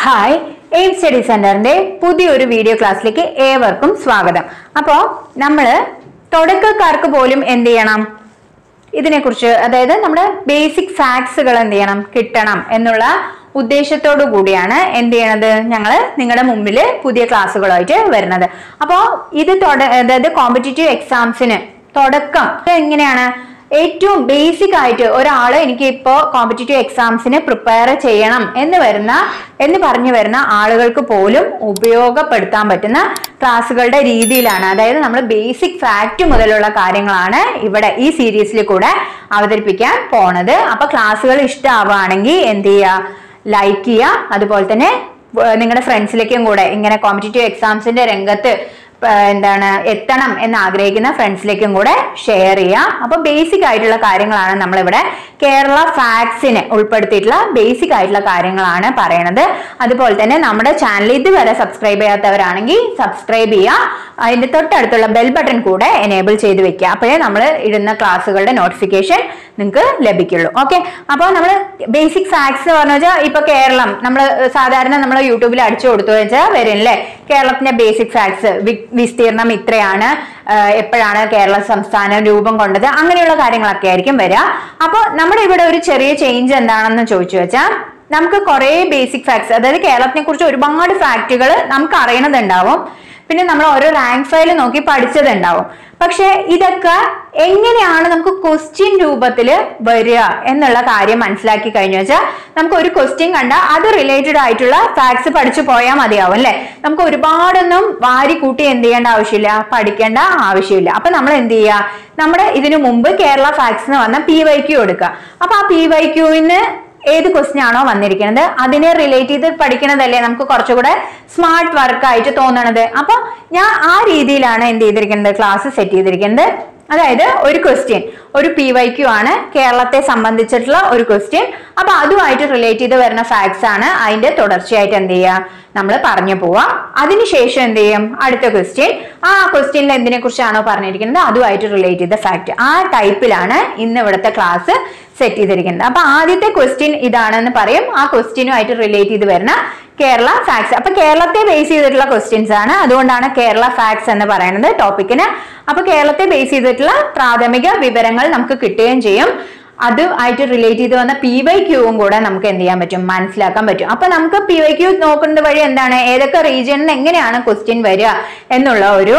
hi aim study സെന്ററിന്റെ പുതിയൊരു video ക്ലാസ്സിലേക്ക് ഏവർക്കും സ്വാഗതം അപ്പോ നമ്മള് തുടക്കക്കാർക്ക് പോലും എന്ത് ചെയ്യണം ഇതിനെക്കുറിച്ച് അതായത് നമ്മുടെ ബേസിക് ഫാക്ട്സുകൾ എന്ത് ചെയ്യണം കിട്ടണം എന്നുള്ള ഉദ്ദേശത്തോടു കൂടിയാണ് എന്ത് ചെയ്യണത് ഞങ്ങൾ നിങ്ങളുടെ മുമ്പിൽ പുതിയ ക്ലാസ്സുകളായിട്ട് വരുന്നത് അപ്പോൾ ഇത് തുട അതായത് കോമ്പറ്റേറ്റീവ് എക്സാംസിന് തുടക്കം ഇത് എങ്ങനെയാണ് ഏറ്റവും ബേസിക് ആയിട്ട് ഒരാൾ എനിക്ക് ഇപ്പോൾ കോമ്പറ്റേറ്റീവ് എക്സാംസിന് പ്രിപ്പയർ ചെയ്യണം എന്ന് വരുന്ന എന്ന് പറഞ്ഞു വരുന്ന ആളുകൾക്ക് പോലും ഉപയോഗപ്പെടുത്താൻ പറ്റുന്ന ക്ലാസ്സുകളുടെ രീതിയിലാണ് അതായത് നമ്മൾ ബേസിക് ഫാക്ട് മുതലുള്ള കാര്യങ്ങളാണ് ഇവിടെ ഈ സീരീസിൽ കൂടെ അവതരിപ്പിക്കാൻ പോണത് അപ്പൊ ക്ലാസ്സുകൾ ഇഷ്ടമാവുകയാണെങ്കിൽ എന്ത് ചെയ്യുക ലൈക്ക് ചെയ്യുക അതുപോലെ തന്നെ നിങ്ങളുടെ ഫ്രണ്ട്സിലേക്കും കൂടെ ഇങ്ങനെ കോമ്പറ്റേറ്റീവ് എക്സാംസിന്റെ രംഗത്ത് ആ, എന്താണ് എത്തണം എന്ന് ആഗ്രഹിക്കുന്ന ഫ്രണ്ട്സിലേക്കും കൂടെ ഷെയർ ചെയ്യുക അപ്പൊ ബേസിക് ആയിട്ടുള്ള കാര്യങ്ങളാണ് നമ്മളിവിടെ കേരള ഫാക്സിന് ഉൾപ്പെടുത്തിയിട്ടുള്ള ബേസിക് ആയിട്ടുള്ള കാര്യങ്ങളാണ് പറയണത് അതുപോലെ തന്നെ നമ്മുടെ ചാനൽ ഇതുവരെ സബ്സ്ക്രൈബ് ചെയ്യാത്തവരാണെങ്കിൽ സബ്സ്ക്രൈബ് ചെയ്യുക അതിന്റെ തൊട്ടടുത്തുള്ള ബെൽ ബട്ടൺ കൂടെ എനേബിൾ ചെയ്ത് വെക്കുക അപ്പോഴേ നമ്മൾ ഇടുന്ന ക്ലാസ്സുകളുടെ നോട്ടിഫിക്കേഷൻ നിങ്ങൾക്ക് ലഭിക്കുള്ളൂ ഓക്കെ അപ്പോൾ നമ്മൾ ബേസിക് ഫാക്ട്സ് എന്ന് പറഞ്ഞു വെച്ചാൽ ഇപ്പൊ കേരളം നമ്മൾ സാധാരണ നമ്മൾ യൂട്യൂബിൽ അടിച്ചു കൊടുത്തു വെച്ചാൽ വരും അല്ലേ കേരളത്തിന്റെ ബേസിക് ഫാക്ട്സ് വിസ്തീർണം ഇത്രയാണ് ആഹ് എപ്പോഴാണ് കേരള സംസ്ഥാനം രൂപം കൊണ്ടത് അങ്ങനെയുള്ള കാര്യങ്ങളൊക്കെ ആയിരിക്കും വരിക അപ്പോൾ നമ്മുടെ ഇവിടെ ഒരു ചെറിയ ചേഞ്ച് എന്താണെന്ന് ചോദിച്ചു വെച്ചാൽ നമുക്ക് കുറേ ബേസിക് ഫാക്ട്സ് അതായത് കേരളത്തിനെ കുറിച്ച് ഒരുപാട് ഫാക്റ്റുകൾ നമുക്ക് അറിയണതുണ്ടാവും പിന്നെ നമ്മൾ ഓരോ റാങ്ക് ഫയൽ നോക്കി പഠിച്ചതുണ്ടാവും പക്ഷെ ഇതൊക്കെ എങ്ങനെയാണ് നമുക്ക് ക്വസ്റ്റ്യൻ രൂപത്തിൽ വരിക എന്നുള്ള കാര്യം മനസ്സിലാക്കി കഴിഞ്ഞു വെച്ചാൽ നമുക്ക് ഒരു ക്വസ്റ്റ്യൻ കണ്ട അത് റിലേറ്റഡ് ആയിട്ടുള്ള ഫാക്ട്സ് പഠിച്ചു പോയാൽ മതിയാവും അല്ലെ നമുക്ക് ഒരുപാടൊന്നും വാരി കൂട്ടി എന്ത് ചെയ്യേണ്ട ആവശ്യമില്ല പഠിക്കേണ്ട ആവശ്യമില്ല അപ്പൊ നമ്മൾ എന്ത് ചെയ്യുക നമ്മുടെ ഇതിനു മുമ്പ് കേരള ഫാക്ട്സ് എന്ന് പറഞ്ഞ പി വൈ ക്യു എടുക്കുക അപ്പൊ ആ പി വൈ ക്യൂവിന് ഏത് ക്വസ്റ്റ്യൻ ആണോ വന്നിരിക്കുന്നത് അതിനെ റിലേറ്റ് ചെയ്ത് പഠിക്കണതല്ലേ നമുക്ക് കുറച്ചുകൂടെ സ്മാർട്ട് വർക്ക് ആയിട്ട് തോന്നണത് അപ്പൊ ഞാൻ ആ രീതിയിലാണ് എന്ത് ചെയ്തിരിക്കുന്നത് ക്ലാസ് സെറ്റ് ചെയ്തിരിക്കുന്നത് അതായത് ഒരു ക്വസ്റ്റ്യൻ ഒരു പി വൈ ക്യു ആണ് കേരളത്തെ സംബന്ധിച്ചിട്ടുള്ള ഒരു ക്വസ്റ്റ്യൻ അപ്പൊ അതുമായിട്ട് റിലേറ്റ് ചെയ്ത് വരുന്ന ഫാക്ട്സ് ആണ് അതിന്റെ തുടർച്ചയായിട്ട് എന്ത് ചെയ്യുക നമ്മൾ പറഞ്ഞു പോവാം അതിനുശേഷം എന്ത് ചെയ്യും അടുത്ത ക്വസ്റ്റ്യൻ ആ ക്വസ്റ്റ്യനിൽ എന്തിനെ കുറിച്ചാണോ പറഞ്ഞിരിക്കുന്നത് അതുമായിട്ട് റിലേറ്റ് ചെയ്ത ഫാക്ട് ആ ടൈപ്പിലാണ് ഇന്ന് ഇവിടുത്തെ ക്ലാസ് സെറ്റ് ചെയ്തിരിക്കുന്നത് അപ്പൊ ആദ്യത്തെ ക്വസ്റ്റ്യൻ ഇതാണെന്ന് പറയും ആ ക്വസ്റ്റ്യനുമായിട്ട് റിലേറ്റ് ചെയ്ത് വരുന്ന കേരള ഫാക്ട്സ് അപ്പൊ കേരളത്തെ ബേസ് ചെയ്തിട്ടുള്ള ക്വസ്റ്റ്യൻസ് ആണ് അതുകൊണ്ടാണ് കേരള ഫാക്ട്സ് എന്ന് പറയുന്നത് ടോപ്പിക്കിന് അപ്പൊ കേരളത്തെ ബേസ് ചെയ്തിട്ടുള്ള പ്രാഥമിക വിവരങ്ങൾ നമുക്ക് കിട്ടുകയും ചെയ്യും അത് ആയിട്ട് റിലേറ്റ് ചെയ്ത് വന്ന പി വൈ ക്യൂവും കൂടെ നമുക്ക് എന്ത് ചെയ്യാൻ പറ്റും മനസ്സിലാക്കാൻ പറ്റും അപ്പൊ നമുക്ക് പി വൈ ക്യൂ നോക്കുന്നത് വഴി എന്താണ് ഏതൊക്കെ റീജിയനിൽ എങ്ങനെയാണ് ക്വസ്റ്റ്യൻ വരിക എന്നുള്ള ഒരു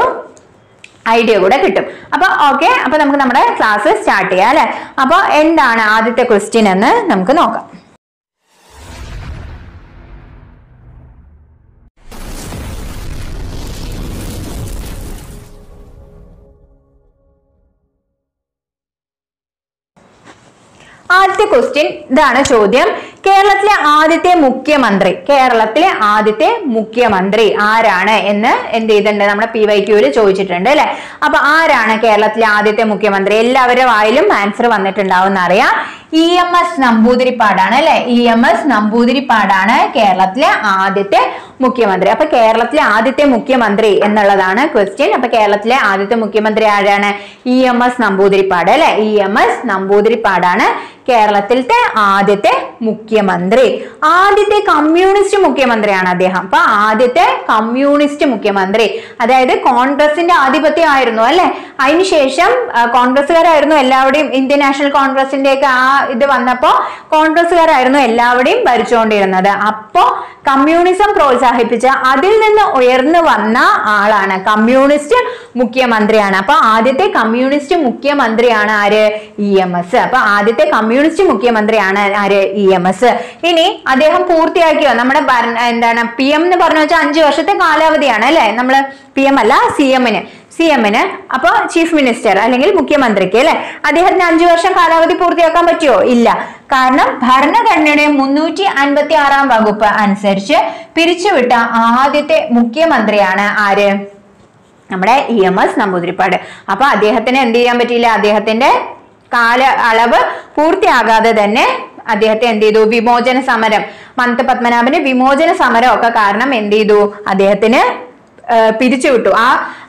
ഐഡിയ കൂടെ കിട്ടും അപ്പൊ ഓക്കെ അപ്പൊ നമുക്ക് നമ്മുടെ ക്ലാസ് സ്റ്റാർട്ട് ചെയ്യാം അല്ലെ അപ്പൊ എന്താണ് ആദ്യത്തെ ക്വസ്റ്റ്യൻ എന്ന് നമുക്ക് നോക്കാം ആദ്യത്തെ ക്വസ്റ്റ്യൻ ഇതാണ് ചോദ്യം കേരളത്തിലെ ആദ്യത്തെ മുഖ്യമന്ത്രി കേരളത്തിലെ ആദ്യത്തെ മുഖ്യമന്ത്രി ആരാണ് എന്ന് എന്ത് ചെയ്തിട്ടുണ്ട് നമ്മുടെ പി വൈ ക്യൂവിൽ ചോദിച്ചിട്ടുണ്ട് അല്ലെ അപ്പൊ ആരാണ് കേരളത്തിലെ ആദ്യത്തെ മുഖ്യമന്ത്രി എല്ലാവരുടെ വായിലും ആൻസർ വന്നിട്ടുണ്ടാവും അറിയാം ഇ എം എസ് നമ്പൂതിരിപ്പാടാണ് അല്ലെ ഇ എം എസ് നമ്പൂതിരിപ്പാടാണ് കേരളത്തിലെ ആദ്യത്തെ മുഖ്യമന്ത്രി അപ്പൊ കേരളത്തിലെ ആദ്യത്തെ മുഖ്യമന്ത്രി എന്നുള്ളതാണ് ക്വസ്റ്റ്യൻ അപ്പൊ കേരളത്തിലെ ആദ്യത്തെ മുഖ്യമന്ത്രി ആരാണ് ഇ എം എസ് നമ്പൂതിരിപ്പാട് അല്ലെ ഇ എം എസ് നമ്പൂതിരിപ്പാടാണ് കേരളത്തിലത്തെ ആദ്യത്തെ മുഖ്യമന്ത്രി ആദ്യത്തെ കമ്മ്യൂണിസ്റ്റ് മുഖ്യമന്ത്രിയാണ് അദ്ദേഹം അപ്പൊ ആദ്യത്തെ കമ്മ്യൂണിസ്റ്റ് മുഖ്യമന്ത്രി അതായത് കോൺഗ്രസിന്റെ ആധിപത്യം ആയിരുന്നു അല്ലെ അതിനുശേഷം ആ, കോൺഗ്രസ്സുകാരായിരുന്നു എല്ലാവരുടെയും ഇന്ത്യൻ നാഷണൽ കോൺഗ്രസിന്റെ ഒക്കെ ആ ഇത് വന്നപ്പോ കോൺഗ്രസ്സുകാരായിരുന്നു എല്ലാവരുടെയും ഭരിച്ചുകൊണ്ടിരുന്നത് അപ്പോ കമ്മ്യൂണിസം പ്രോത്സാഹിപ്പിച്ച അതിൽ നിന്ന് ഉയർന്നു വന്ന ആളാണ് കമ്മ്യൂണിസ്റ്റ് മുഖ്യമന്ത്രിയാണ് അപ്പൊ ആദ്യത്തെ കമ്മ്യൂണിസ്റ്റ് മുഖ്യമന്ത്രിയാണ് ആര് ഇ എം എസ് അപ്പൊ ആദ്യത്തെ കമ്മ്യൂണിസ്റ്റ് മുഖ്യമന്ത്രിയാണ് ആര് ഇ എം എസ് ഇനി അദ്ദേഹം പൂർത്തിയാക്കിയോ നമ്മുടെ ഭരണ എന്താണ് പി എം എന്ന് പറഞ്ഞു വെച്ചാൽ അഞ്ചു വർഷത്തെ കാലാവധിയാണ് അല്ലെ നമ്മള് പി എം അല്ല സി എമ്മിന് സി എമ്മിന് അപ്പൊ ചീഫ് മിനിസ്റ്റർ അല്ലെങ്കിൽ മുഖ്യമന്ത്രിക്ക് അല്ലെ അദ്ദേഹത്തിന് അഞ്ചു വർഷം കാലാവധി പൂർത്തിയാക്കാൻ പറ്റുമോ ഇല്ല കാരണം ഭരണഘടനയുടെ മുന്നൂറ്റി അൻപത്തി ആറാം വകുപ്പ് അനുസരിച്ച് പിരിച്ചുവിട്ട ആദ്യത്തെ മുഖ്യമന്ത്രിയാണ് ആര് നമ്മുടെ ഇ എം എസ് നമ്പൂതിരിപ്പാട് അപ്പൊ അദ്ദേഹത്തിന് എന്ത് ചെയ്യാൻ പറ്റിയില്ല അദ്ദേഹത്തിന്റെ കാല അളവ് പൂർത്തിയാകാതെ തന്നെ അദ്ദേഹത്തെ എന്ത് ചെയ്തു വിമോചന സമരം മന്ത് പത്മനാഭന്റെ വിമോചന സമരം ഒക്കെ കാരണം എന്ത് ചെയ്തു അദ്ദേഹത്തിന് ആ, പിരിച്ചുവിട്ടു ആ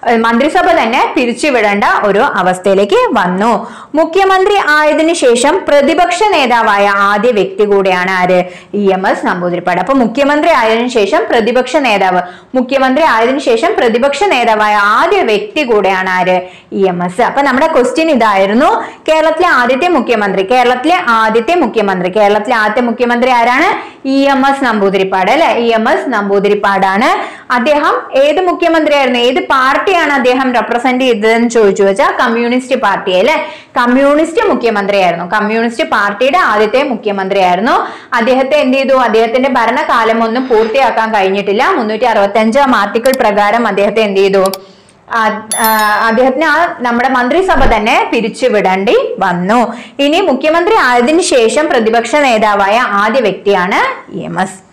ഏഹ്, മന്ത്രിസഭ തന്നെ പിരിച്ചുവിടേണ്ട ഒരു അവസ്ഥയിലേക്ക് വന്നു മുഖ്യമന്ത്രി ആയതിനു ശേഷം പ്രതിപക്ഷ നേതാവായ ആദ്യ വ്യക്തി കൂടെയാണ് ആര് ഇ എം എസ് നമ്പൂതിരിപ്പാട് അപ്പൊ മുഖ്യമന്ത്രി ആയതിനു ശേഷം പ്രതിപക്ഷ നേതാവ് മുഖ്യമന്ത്രി ആയതിനു ശേഷം പ്രതിപക്ഷ നേതാവായ ആദ്യ വ്യക്തി കൂടെയാണ് ആര് ഇ എം എസ് അപ്പൊ നമ്മുടെ ക്വസ്റ്റ്യൻ ഇതായിരുന്നു കേരളത്തിലെ ആദ്യത്തെ മുഖ്യമന്ത്രി കേരളത്തിലെ ആദ്യത്തെ മുഖ്യമന്ത്രി കേരളത്തിലെ ആദ്യത്തെ മുഖ്യമന്ത്രി ആരാണ് ഇ എം എസ് നമ്പൂതിരിപ്പാട് അല്ലെ ഇ എം എസ് നമ്പൂതിരിപ്പാടാണ് അദ്ദേഹം ഏത് മുഖ്യമന്ത്രിയായിരുന്നു ഏത് പാർട്ടിയാണ് അദ്ദേഹം റെപ്രസെന്റ് ചെയ്തതെന്ന് ചോദിച്ചു വെച്ചാൽ കമ്മ്യൂണിസ്റ്റ് പാർട്ടി അല്ലെ കമ്മ്യൂണിസ്റ്റ് മുഖ്യമന്ത്രിയായിരുന്നു കമ്മ്യൂണിസ്റ്റ് പാർട്ടിയുടെ ആദ്യത്തെ മുഖ്യമന്ത്രിയായിരുന്നു അദ്ദേഹത്തെ എന്ത് ചെയ്തു അദ്ദേഹത്തിന്റെ ഭരണകാലം ഒന്നും പൂർത്തിയാക്കാൻ കഴിഞ്ഞിട്ടില്ല മുന്നൂറ്റി അറുപത്തി അഞ്ചാം ആർട്ടിക്കിൾ പ്രകാരം അദ്ദേഹത്തെ എന്ത് ചെയ്തു ആ, ആ, അദ്ദേഹത്തിന് ആ നമ്മുടെ മന്ത്രിസഭ തന്നെ പിരിച്ചുവിടേണ്ടി വന്നു ഇനി മുഖ്യമന്ത്രി ആയതിനു ശേഷം പ്രതിപക്ഷ നേതാവായ ആദ്യ വ്യക്തിയാണ് ഇ എം എസ്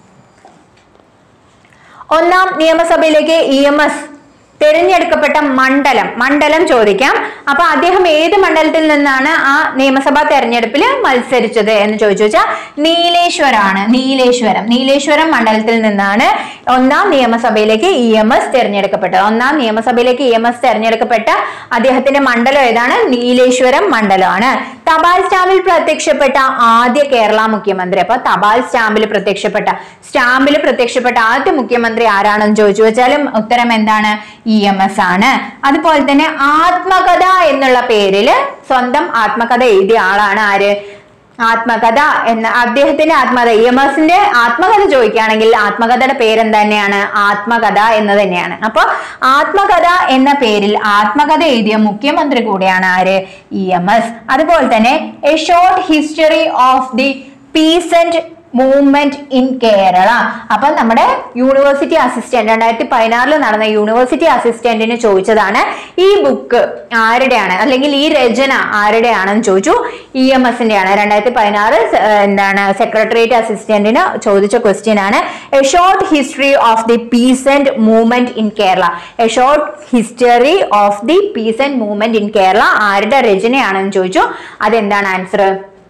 ഒന്നാം നിയമസഭയിലേക്ക് ഇ എം എസ് തിരഞ്ഞെടുക്കപ്പെട്ട മണ്ഡലം മണ്ഡലം ചോദിക്കാം അപ്പൊ അദ്ദേഹം ഏത് മണ്ഡലത്തിൽ നിന്നാണ് ആ നിയമസഭാ തെരഞ്ഞെടുപ്പിൽ മത്സരിച്ചത് എന്ന് ചോദിച്ചു വെച്ചാൽ നീലേശ്വരാണ് നീലേശ്വരം നീലേശ്വരം മണ്ഡലത്തിൽ നിന്നാണ് ഒന്നാം നിയമസഭയിലേക്ക് ഇ എം എസ് തിരഞ്ഞെടുക്കപ്പെട്ടത് ഒന്നാം നിയമസഭയിലേക്ക് ഇ എം എസ് തിരഞ്ഞെടുക്കപ്പെട്ട അദ്ദേഹത്തിന്റെ മണ്ഡലം ഏതാണ് നീലേശ്വരം മണ്ഡലമാണ് തപാൽ സ്റ്റാമ്പിൽ പ്രത്യക്ഷപ്പെട്ട ആദ്യ കേരള മുഖ്യമന്ത്രി അപ്പൊ തപാൽ സ്റ്റാമ്പിൽ പ്രത്യക്ഷപ്പെട്ട സ്റ്റാമ്പിൽ പ്രത്യക്ഷപ്പെട്ട ആദ്യ മുഖ്യമന്ത്രി ആരാണെന്ന് ചോദിച്ചു വെച്ചാലും ഉത്തരം എന്താണ് ഇ എം എസ് ആണ് അതുപോലെ തന്നെ ആത്മകഥ എന്നുള്ള പേരില് സ്വന്തം ആത്മകഥ എഴുതിയ ആളാണ് ആര് ആത്മകഥ എന്ന അദ്ദേഹത്തിന്റെ ആത്മകഥ ഇ എം എസിന്റെ ആത്മകഥ ചോദിക്കുകയാണെങ്കിൽ ആത്മകഥയുടെ പേരെന്ത് തന്നെയാണ് ആത്മകഥ എന്ന് തന്നെയാണ് അപ്പൊ ആത്മകഥ എന്ന പേരിൽ ആത്മകഥ എഴുതിയ മുഖ്യമന്ത്രി കൂടെയാണ് ആര് ഇ എം എസ് അതുപോലെ തന്നെ a short history of the peasant movement in Kerala അപ്പൊ നമ്മുടെ യൂണിവേഴ്സിറ്റി അസിസ്റ്റന്റ് രണ്ടായിരത്തി പതിനാറിൽ നടന്ന യൂണിവേഴ്സിറ്റി അസിസ്റ്റന്റിന് ചോദിച്ചതാണ് ഈ ബുക്ക് ആരുടെയാണ് അല്ലെങ്കിൽ ഈ രചന ആരുടെയാണെന്ന് ചോദിച്ചു ഇ എം എസിന്റെ ആണ് രണ്ടായിരത്തി പതിനാറ് എന്താണ് സെക്രട്ടേറിയറ്റ് അസിസ്റ്റന്റിന് ചോദിച്ച ക്വസ്റ്റ്യൻ ആണ് a short history of the peasant movement in Kerala a short history of the peasant movement in Kerala ആരുടെ രചനയാണെന്ന് ചോദിച്ചു അതെന്താണ് ആൻസർ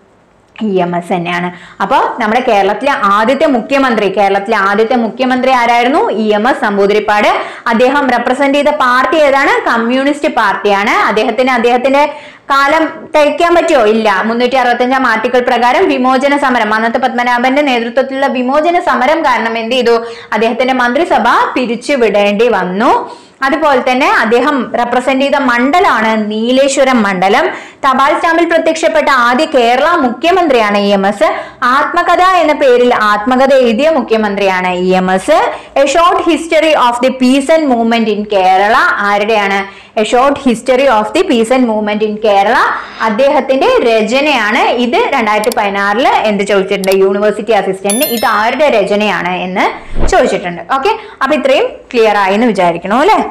ഇ എം എസ് തന്നെയാണ് അപ്പോൾ നമ്മുടെ കേരളത്തിലെ ആദ്യത്തെ മുഖ്യമന്ത്രി കേരളത്തിലെ ആദ്യത്തെ മുഖ്യമന്ത്രി ആരായിരുന്നു ഇ എം എസ് നമ്പൂതിരിപ്പാട് അദ്ദേഹം റെപ്രസെന്റ് ചെയ്ത പാർട്ടി ഏതാണ് കമ്മ്യൂണിസ്റ്റ് പാർട്ടിയാണ് അദ്ദേഹത്തിന് അദ്ദേഹത്തിന്റെ കാലം തയ്ക്കാൻ പറ്റുമോ ഇല്ല മുന്നൂറ്റി അറുപത്തഞ്ചാം ആർട്ടിക്കിൾ പ്രകാരം വിമോചന സമരം അന്നത്തെ പത്മനാഭന്റെ നേതൃത്വത്തിലുള്ള വിമോചന സമരം കാരണം എന്ത് ചെയ്തു അദ്ദേഹത്തിന്റെ മന്ത്രിസഭ പിരിച്ചുവിടേണ്ടി വന്നു അതുപോലെ തന്നെ അദ്ദേഹം റെപ്രസെന്റ് ചെയ്ത മണ്ഡലമാണ് നീലേശ്വരം മണ്ഡലം തപാൽ സ്റ്റാമ്പിൽ പ്രത്യക്ഷപ്പെട്ട ആദ്യ കേരള മുഖ്യമന്ത്രിയാണ് ഇ എം എസ് ആത്മകഥ എന്ന പേരിൽ ആത്മകഥ എഴുതിയ മുഖ്യമന്ത്രിയാണ് E M S a short history of the peace and movement in Kerala ആരുടെയാണ് a short history of the peace and movement in Kerala അദ്ദേഹത്തിന്റെ രചനയാണ് ഇത് രണ്ടായിരത്തി പതിനാറില് എന്ത് ചോദിച്ചിട്ടുണ്ട് യൂണിവേഴ്സിറ്റി അസിസ്റ്റന്റ് ഇത് ആരുടെ രചനയാണ് എന്ന് ചോദിച്ചിട്ടുണ്ട് ഓക്കെ അപ്പൊ ഇത്രയും ക്ലിയർ ആയി എന്ന് വിചാരിക്കണു അല്ലെ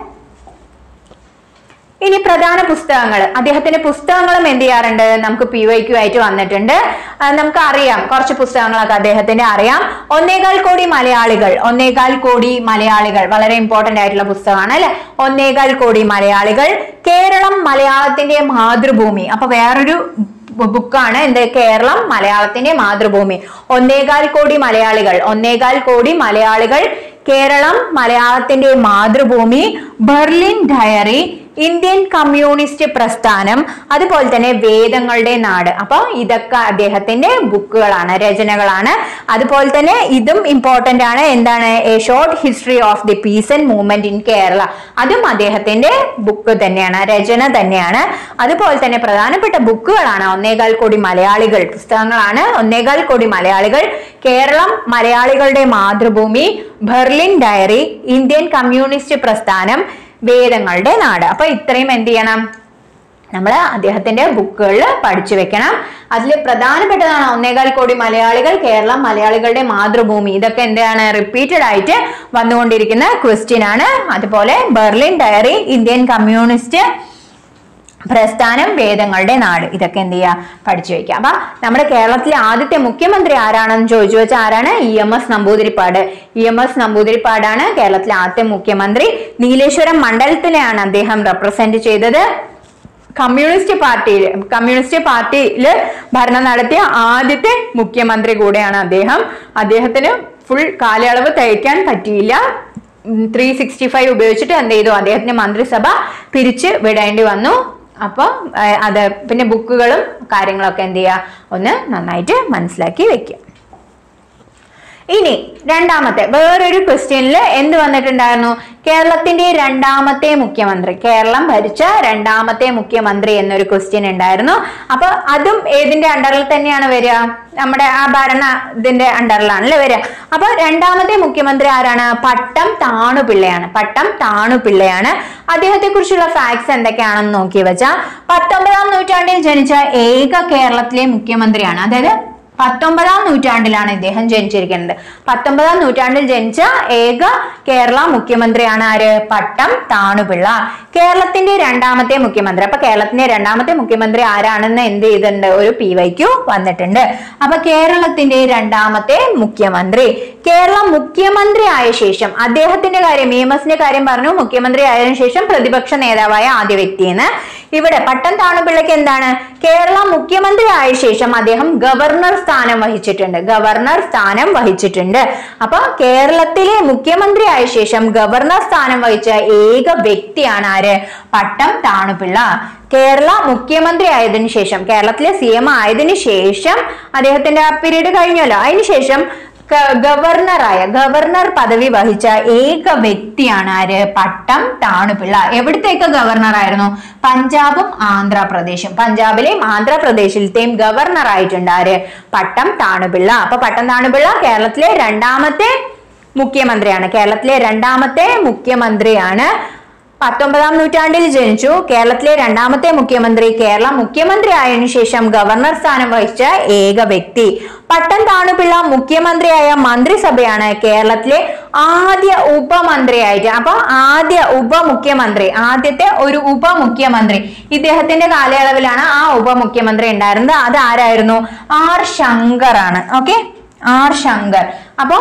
ഇനി പ്രധാന പുസ്തകങ്ങൾ അദ്ദേഹത്തിന്റെ പുസ്തകങ്ങളും എന്ത് ചെയ്യാറുണ്ട് നമുക്ക് പി വൈ ക്യു ആയിട്ട് വന്നിട്ടുണ്ട് ആ, നമുക്ക് അറിയാം കുറച്ച് പുസ്തകങ്ങളൊക്കെ അദ്ദേഹത്തിന്റെ അറിയാം ഒന്നേകാൽ കോടി മലയാളികൾ ഒന്നേകാൽ കോടി മലയാളികൾ വളരെ ഇമ്പോർട്ടന്റ് ആയിട്ടുള്ള പുസ്തകമാണ് അല്ലെ ഒന്നേകാൽ കോടി മലയാളികൾ കേരളം മലയാളത്തിന്റെ മാതൃഭൂമി അപ്പൊ വേറൊരു ബുക്കാണ് എന്ത് കേരളം മലയാളത്തിന്റെ മാതൃഭൂമി ഒന്നേകാൽ കോടി മലയാളികൾ ഒന്നേകാൽ കോടി മലയാളികൾ കേരളം മലയാളത്തിന്റെ മാതൃഭൂമി ബെർലിൻ ഡയറി ഇന്ത്യൻ കമ്മ്യൂണിസ്റ്റ് പ്രസ്ഥാനം അതുപോലെ തന്നെ വേദങ്ങളുടെ നാട് അപ്പൊ ഇതൊക്കെ അദ്ദേഹത്തിന്റെ ബുക്കുകളാണ് രചനകളാണ് അതുപോലെ തന്നെ ഇതും ഇമ്പോർട്ടന്റ് ആണ് എന്താണ് a short history of the peace and movement in Kerala അതും അദ്ദേഹത്തിന്റെ ബുക്ക് തന്നെയാണ് രചന തന്നെയാണ് അതുപോലെ തന്നെ പ്രധാനപ്പെട്ട ബുക്കുകളാണ് ഒന്നേകാൽ കോടി മലയാളികൾ പുസ്തകങ്ങളാണ് ഒന്നേകാൽ കോടി മലയാളികൾ കേരളം മലയാളികളുടെ മാതൃഭൂമി ബെർലിൻ ഡയറി ഇന്ത്യൻ കമ്മ്യൂണിസ്റ്റ് പ്രസ്ഥാനം വേദങ്ങളുടെ നാട് അപ്പൊ ഇത്രയും എന്ത് ചെയ്യണം നമ്മൾ അദ്ദേഹത്തിന്റെ ബുക്കുകളിൽ പഠിച്ചു വെക്കണം അതിൽ പ്രധാനപ്പെട്ടതാണ് ഒന്നേകാൽ കോടി മലയാളികൾ കേരളം മലയാളികളുടെ മാതൃഭൂമി ഇതൊക്കെ എന്താണ് റിപ്പീറ്റഡ് ആയിട്ട് വന്നുകൊണ്ടിരിക്കുന്ന ക്വസ്റ്റ്യൻ ആണ് അതുപോലെ ബെർലിൻ ഡയറി ഇന്ത്യൻ കമ്മ്യൂണിസ്റ്റ് പ്രസ്ഥാനം വേദങ്ങളുടെ നാട് ഇതൊക്കെ എന്ത് ചെയ്യുക പഠിച്ചു വെക്കുക അപ്പൊ നമ്മുടെ കേരളത്തിലെ ആദ്യത്തെ മുഖ്യമന്ത്രി ആരാണെന്ന് ചോദിച്ചു വെച്ചാൽ ആരാണ് E M S Namboodiripad E M S നമ്പൂതിരിപ്പാടാണ് കേരളത്തിലെ ആദ്യത്തെ മുഖ്യമന്ത്രി നീലേശ്വരം മണ്ഡലത്തിലെയാണ് അദ്ദേഹം റെപ്രസെന്റ് ചെയ്തത് കമ്മ്യൂണിസ്റ്റ് പാർട്ടിയിൽ കമ്മ്യൂണിസ്റ്റ് പാർട്ടിയിൽ ഭരണം നടത്തിയ ആദ്യത്തെ മുഖ്യമന്ത്രി കൂടെയാണ് അദ്ദേഹം അദ്ദേഹത്തിന് ഫുൾ കാലയളവ് തയ്ക്കാൻ പറ്റിയില്ല ത്രീ സിക്സ്റ്റി ഫൈവ് ഉപയോഗിച്ചിട്ട് എന്ത് ചെയ്തു അദ്ദേഹത്തിന്റെ മന്ത്രിസഭ പിരിച്ച് വിടേണ്ടി വന്നു അപ്പോൾ അത് പിന്നെ ബുക്കുകളും കാര്യങ്ങളൊക്കെ എന്ത് ചെയ്യുക ഒന്ന് നന്നായിട്ട് മനസ്സിലാക്കി വെക്കുക ഇനി രണ്ടാമത്തെ വേറൊരു ക്വസ്റ്റ്യനിൽ എന്ത് വന്നിട്ടുണ്ടായിരുന്നു കേരളത്തിന്റെ രണ്ടാമത്തെ മുഖ്യമന്ത്രി കേരളം ഭരിച്ച രണ്ടാമത്തെ മുഖ്യമന്ത്രി എന്നൊരു ക്വസ്റ്റ്യൻ ഉണ്ടായിരുന്നു അപ്പൊ അതും ഏതിന്റെ അണ്ടറിൽ തന്നെയാണ് വരിക നമ്മുടെ ആ ഭരണ ഇതിന്റെ അണ്ടറിലാണല്ലേ വരിക അപ്പൊ രണ്ടാമത്തെ മുഖ്യമന്ത്രി ആരാണ് പട്ടം താണുപിള്ളയാണ് പട്ടം താണുപിള്ളയാണ് അദ്ദേഹത്തെ കുറിച്ചുള്ള ഫാക്ട്സ് എന്തൊക്കെയാണെന്ന് നോക്കി വെച്ചാൽ പത്തൊമ്പതാം നൂറ്റാണ്ടിൽ ജനിച്ച ഏക കേരളത്തിലെ മുഖ്യമന്ത്രിയാണ് അതായത് പത്തൊമ്പതാം നൂറ്റാണ്ടിലാണ് ഇദ്ദേഹം ജനിച്ചിരിക്കുന്നത് പത്തൊമ്പതാം നൂറ്റാണ്ടിൽ ജനിച്ച ഏക കേരള മുഖ്യമന്ത്രിയാണ് ആര് പട്ടം താണുപിള്ള കേരളത്തിന്റെ രണ്ടാമത്തെ മുഖ്യമന്ത്രി അപ്പൊ കേരളത്തിന്റെ രണ്ടാമത്തെ മുഖ്യമന്ത്രി ആരാണെന്ന് എന്ത് ചെയ്തിട്ടുണ്ട് ഒരു പി വൈക്യു വന്നിട്ടുണ്ട് അപ്പൊ കേരളത്തിന്റെ രണ്ടാമത്തെ മുഖ്യമന്ത്രി കേരളം മുഖ്യമന്ത്രി ആയ ശേഷം അദ്ദേഹത്തിന്റെ കാര്യം ഇ എം എസിന്റെ കാര്യം പറഞ്ഞു മുഖ്യമന്ത്രി ആയതിനു ശേഷം പ്രതിപക്ഷ നേതാവായ ആദ്യ വ്യക്തിയെന്ന് ഇവിടെ പട്ടം താണുപിള്ളയ്ക്ക് എന്താണ് കേരള മുഖ്യമന്ത്രി ആയ ശേഷം അദ്ദേഹം ഗവർണർ സ്ഥാനം വഹിച്ചിട്ടുണ്ട് ഗവർണർ സ്ഥാനം വഹിച്ചിട്ടുണ്ട് അപ്പൊ കേരളത്തിലെ മുഖ്യമന്ത്രി ആയ ശേഷം ഗവർണർ സ്ഥാനം വഹിച്ച ഏക വ്യക്തിയാണ് ആര് പട്ടം താണുപിള്ള കേരള മുഖ്യമന്ത്രി ആയതിനു ശേഷം കേരളത്തിലെ സി എം ആയതിനു ശേഷം അദ്ദേഹത്തിന്റെ ആ പീരീഡ് കഴിഞ്ഞല്ലോ അതിനുശേഷം ക- ഗവർണറായ ഗവർണർ പദവി വഹിച്ച ഏക വ്യക്തിയാണ് ആര് പട്ടം താണുപിള്ള എവിടത്തേക്ക് ഗവർണർ ആയിരുന്നു പഞ്ചാബും ആന്ധ്രാപ്രദേശും പഞ്ചാബിലെയും ആന്ധ്രാപ്രദേശിലത്തെയും ഗവർണർ ആയിട്ടുണ്ട് ആര് പട്ടം താണുപിള്ള അപ്പൊ പട്ടം താണുപിള്ള കേരളത്തിലെ രണ്ടാമത്തെ മുഖ്യമന്ത്രിയാണ് കേരളത്തിലെ രണ്ടാമത്തെ മുഖ്യമന്ത്രിയാണ് പത്തൊമ്പതാം നൂറ്റാണ്ടിൽ ജനിച്ചു കേരളത്തിലെ രണ്ടാമത്തെ മുഖ്യമന്ത്രി കേരള മുഖ്യമന്ത്രി ആയതിനു ശേഷം ഗവർണർ സ്ഥാനം വഹിച്ച ഏക വ്യക്തി പട്ടം താണുപിള്ള മുഖ്യമന്ത്രിയായ മന്ത്രിസഭയാണ് കേരളത്തിലെ ആദ്യ ഉപമന്ത്രിയായിട്ട് അപ്പൊ ആദ്യ ഉപമുഖ്യമന്ത്രി ആദ്യത്തെ ഒരു ഉപമുഖ്യമന്ത്രി ഇദ്ദേഹത്തിന്റെ കാലയളവിലാണ് ആ ഉപമുഖ്യമന്ത്രി ഉണ്ടായിരുന്നത് അത് ആരായിരുന്നു ആർ ശങ്കർ ആണ് ഓക്കെ ആർ ശങ്കർ അപ്പൊ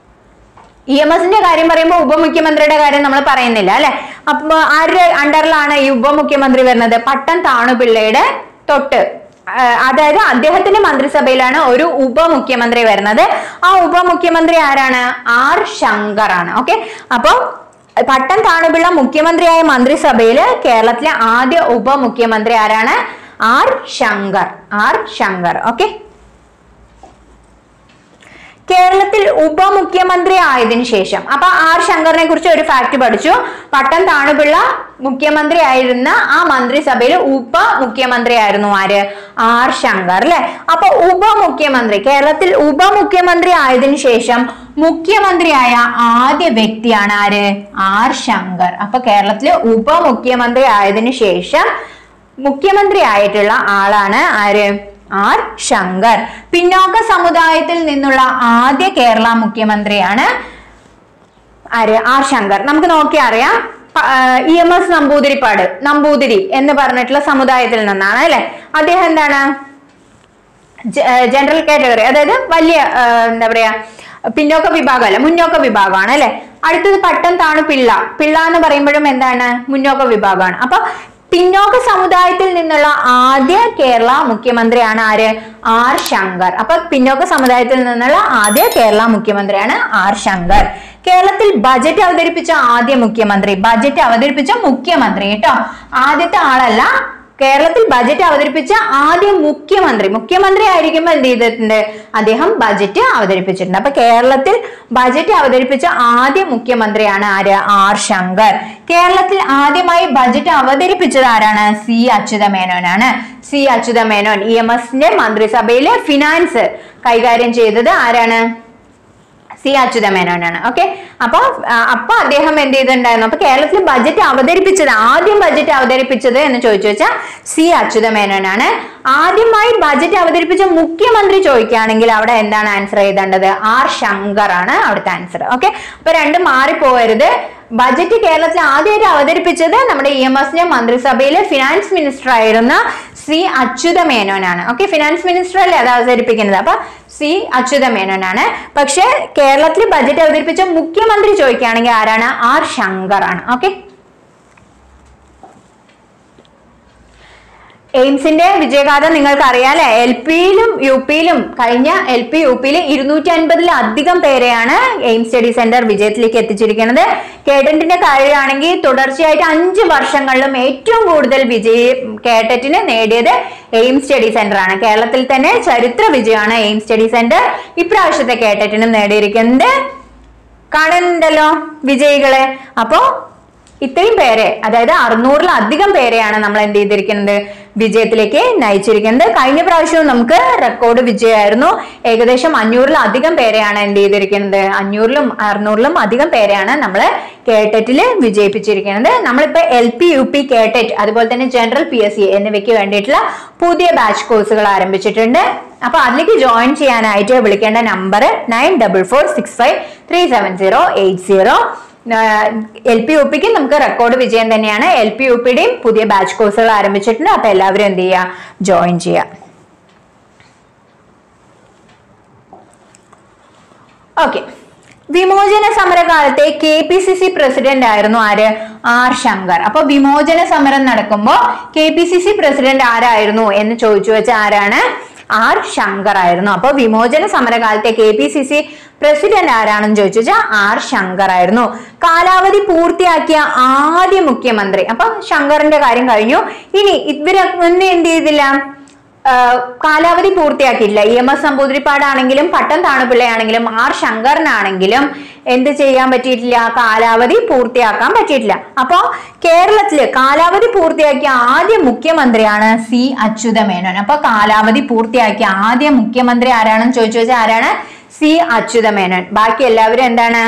ഇ എം എസിന്റെ കാര്യം പറയുമ്പോൾ ഉപമുഖ്യമന്ത്രിയുടെ കാര്യം നമ്മൾ പറയുന്നില്ല അല്ലെ അപ്പൊ ആരുടെ അണ്ടറിലാണ് ഈ ഉപമുഖ്യമന്ത്രി വരുന്നത് പട്ടം താണുപിള്ളയുടെ തൊട്ട് ആ, അതായത് അദ്ദേഹത്തിന്റെ മന്ത്രിസഭയിലാണ് ഒരു ഉപമുഖ്യമന്ത്രി വരുന്നത് ആ ഉപമുഖ്യമന്ത്രി ആരാണ് ആർ ശങ്കർ ആണ് ഓക്കെ അപ്പൊ പട്ടം താണുപിള്ള മുഖ്യമന്ത്രിയായ മന്ത്രിസഭയില് കേരളത്തിലെ ആദ്യ ഉപമുഖ്യമന്ത്രി ആരാണ് R Shankar R Shankar okay കേരളത്തിൽ ഉപമുഖ്യമന്ത്രി ആയതിനു ശേഷം അപ്പൊ ആർ ശങ്കറിനെ കുറിച്ച് ഒരു ഫാക്ട് പഠിച്ചു പട്ടം താണുപിള്ള മുഖ്യമന്ത്രി ആയിരുന്ന ആ മന്ത്രിസഭയിൽ ഉപമുഖ്യമന്ത്രി ആയിരുന്നു ആര് ആർ ശങ്കർ അല്ലെ അപ്പൊ ഉപമുഖ്യമന്ത്രി കേരളത്തിൽ ഉപമുഖ്യമന്ത്രി ആയതിനു ശേഷം മുഖ്യമന്ത്രിയായ ആദ്യ വ്യക്തിയാണ് ആര് ആർ ശങ്കർ അപ്പൊ കേരളത്തിലെ ഉപമുഖ്യമന്ത്രി ആയതിനു ശേഷം മുഖ്യമന്ത്രി ആയിട്ടുള്ള ആളാണ് ആര് ആർ ശങ്കർ പിന്നോക്ക സമുദായത്തിൽ നിന്നുള്ള ആദ്യ കേരള മുഖ്യമന്ത്രിയാണ് ആര് ആർ ശങ്കർ നമുക്ക് നോക്കി അറിയാം E M S Namboodiripad Namboothiri എന്ന് പറഞ്ഞിട്ടുള്ള സമുദായത്തിൽ നിന്നാണ് അല്ലെ അദ്ദേഹം എന്താണ് ജനറൽ കാറ്റഗറി അതായത് വലിയ ആ, എന്താ പറയാ പിന്നോക്ക വിഭാഗം അല്ല മുന്നോക്ക വിഭാഗമാണ് അല്ലെ അടുത്തത് പട്ടം താണ് പിള്ള പിള്ള എന്ന് പറയുമ്പോഴും എന്താണ് മുന്നോക്ക വിഭാഗമാണ് അപ്പൊ പിന്നോക്ക സമുദായത്തിൽ നിന്നുള്ള ആദ്യ കേരള മുഖ്യമന്ത്രിയാണ് ആര് ആർ ശങ്കർ അപ്പൊ പിന്നോക്ക സമുദായത്തിൽ നിന്നുള്ള ആദ്യ കേരള മുഖ്യമന്ത്രിയാണ് ആർ ശങ്കർ കേരളത്തിൽ ബജറ്റ് അവതരിപ്പിച്ച ആദ്യ മുഖ്യമന്ത്രി ബജറ്റ് അവതരിപ്പിച്ച മുഖ്യമന്ത്രി കേട്ടോ ആദ്യത്തെ ആളല്ല കേരളത്തിൽ ബജറ്റ് അവതരിപ്പിച്ച ആദ്യ മുഖ്യമന്ത്രി മുഖ്യമന്ത്രി ആയിരിക്കുമ്പോൾ എന്ത് ചെയ്തിട്ടുണ്ട് അദ്ദേഹം ബജറ്റ് അവതരിപ്പിച്ചിട്ടുണ്ട് അപ്പൊ കേരളത്തിൽ ബജറ്റ് അവതരിപ്പിച്ച ആദ്യ മുഖ്യമന്ത്രിയാണ് ആര് ആർ ശങ്കർ കേരളത്തിൽ ആദ്യമായി ബജറ്റ് അവതരിപ്പിച്ചത് ആരാണ് സി അച്യുതമേനോനാണ് സി അച്യുതമേനോൻ ഇ എം എസിന്റെ മന്ത്രിസഭയിലെ ഫിനാൻസ് കൈകാര്യം ചെയ്തത് ആരാണ് സി അച്യുതമേനോനാണ് ഓക്കെ അപ്പൊ ആ, അപ്പൊ അദ്ദേഹം എന്ത് ചെയ്തിട്ടുണ്ടായിരുന്നു അപ്പൊ കേരളത്തിൽ ബജറ്റ് അവതരിപ്പിച്ചത് ആദ്യം ബജറ്റ് അവതരിപ്പിച്ചത് എന്ന് ചോദിച്ചു വെച്ചാൽ സി അച്യുതമേനോനാണ് ആദ്യമായി ബജറ്റ് അവതരിപ്പിച്ച മുഖ്യമന്ത്രി ചോദിക്കുകയാണെങ്കിൽ അവിടെ എന്താണ് ആൻസർ എഴുതേണ്ടത് ആർ ശങ്കർ ആണ് അവിടുത്തെ ആൻസർ ഓക്കെ അപ്പൊ രണ്ടും മാറിപ്പോകരുത് ബജറ്റ് കേരളത്തിൽ ആദ്യമായിട്ട് അവതരിപ്പിച്ചത് നമ്മുടെ ഇ എം എസിന്റെ മന്ത്രിസഭയിലെ ഫിനാൻസ് മിനിസ്റ്റർ ആയിരുന്ന സി അച്യുത മേനോനാണ് ഓക്കെ ഫിനാൻസ് മിനിസ്റ്റർ അല്ലേ അത് അവതരിപ്പിക്കുന്നത് അപ്പൊ സി അച്യുത മേനോനാണ് പക്ഷെ കേരളത്തിൽ ബജറ്റ് അവതരിപ്പിച്ച മുഖ്യമന്ത്രി ചോദിക്കുകയാണെങ്കിൽ ആരാണ് ആർ ശങ്കർ ആണ് ഓക്കെ എയിംസിന്റെ വിജയഗാഥ നിങ്ങൾക്ക് അറിയാലേ എൽ പിയിലും യു പിയിലും കഴിഞ്ഞ എൽ പി യു പിയിൽ ഇരുന്നൂറ്റി അൻപതിലധികം പേരെയാണ് എയിംസ് സ്റ്റഡി സെന്റർ വിജയത്തിലേക്ക് എത്തിച്ചിരിക്കുന്നത് കേഡറ്റിന്റെ കാര്യമാണെങ്കിൽ തുടർച്ചയായിട്ട് അഞ്ച് വർഷങ്ങളിലും ഏറ്റവും കൂടുതൽ വിജയ കേഡറ്റിന് നേടിയത് എയിംസ് സ്റ്റഡി സെന്റർ ആണ് കേരളത്തിൽ തന്നെ ചരിത്ര വിജയമാണ് എയിംസ് സ്റ്റഡി സെന്റർ ഇപ്രാവശ്യത്തെ കേഡറ്റിനും നേടിയിരിക്കുന്നത് കാണുന്നുണ്ടല്ലോ വിജയികളെ അപ്പോ ഇത്രയും പേരെ അതായത് അറുന്നൂറിലധികം പേരെയാണ് നമ്മൾ എന്ത് ചെയ്തിരിക്കുന്നത് വിജയത്തിലേക്ക് നയിച്ചിരിക്കുന്നത് കഴിഞ്ഞ പ്രാവശ്യവും നമുക്ക് റെക്കോർഡ് വിജയമായിരുന്നു ഏകദേശം അഞ്ഞൂറിലധികം പേരെയാണ് എന്ത് ചെയ്തിരിക്കുന്നത് അഞ്ഞൂറിലും അറുന്നൂറിലും അധികം പേരെയാണ് നമ്മൾ കേട്ടറ്റില് വിജയിപ്പിച്ചിരിക്കുന്നത് നമ്മളിപ്പോ എൽ പി യു പി കേട്ടറ്റ് അതുപോലെ തന്നെ ജനറൽ പി എസ് സി എന്നിവയ്ക്ക് വേണ്ടിയിട്ടുള്ള പുതിയ ബാച്ച് കോഴ്സുകൾ ആരംഭിച്ചിട്ടുണ്ട് അപ്പൊ അതിലേക്ക് ജോയിൻ ചെയ്യാനായിട്ട് വിളിക്കേണ്ട number nine double four six five three seven zero eight zero L P U പിക്ക് നമുക്ക് റെക്കോർഡ് വിജയം തന്നെയാണ് എൽ പി യു പിയുടെയും പുതിയ ബാച്ച് കോഴ്സുകൾ ആരംഭിച്ചിട്ടുണ്ട് അപ്പൊ എല്ലാവരും എന്ത് ചെയ്യുക ജോയിൻ ചെയ്യുക ഓക്കെ വിമോചന സമരകാലത്തെ K P C C president ആയിരുന്നു ആര് ആർ ശങ്കർ അപ്പൊ വിമോചന സമരം നടക്കുമ്പോ K P C C president ആരായിരുന്നു എന്ന് ചോദിച്ചു വെച്ച ആരാണ് ആർ ശങ്കർ ആയിരുന്നു അപ്പൊ വിമോചന സമരകാലത്തെ K P C C president ആരാണെന്ന് ചോദിച്ചു വെച്ചാൽ ആർ ശങ്കർ ആയിരുന്നു കാലാവധി പൂർത്തിയാക്കിയ ആദ്യ മുഖ്യമന്ത്രി അപ്പൊ ശങ്കറിന്റെ കാര്യം കഴിഞ്ഞു ഇനി ഇവരെ മുന്നേ എന്ത് ചെയ്തില്ല ആഹ് കാലാവധി പൂർത്തിയാക്കിയില്ല ഇ എം എസ് നമ്പൂതിരിപ്പാടാണെങ്കിലും പട്ടം താണുപിള്ളയാണെങ്കിലും ആർ ശങ്കറിനാണെങ്കിലും എന്ത് ചെയ്യാൻ പറ്റിയിട്ടില്ല കാലാവധി പൂർത്തിയാക്കാൻ പറ്റിയിട്ടില്ല അപ്പോ കേരളത്തില് കാലാവധി പൂർത്തിയാക്കിയ ആദ്യ മുഖ്യമന്ത്രിയാണ് സി അച്യുതമേനോൻ അപ്പൊ കാലാവധി പൂർത്തിയാക്കിയ ആദ്യ മുഖ്യമന്ത്രി ആരാണെന്ന് ചോദിച്ചു വെച്ചാൽ ആരാണ് സി അച്യുതമേനോൻ ബാക്കി എല്ലാവരും എന്താണ്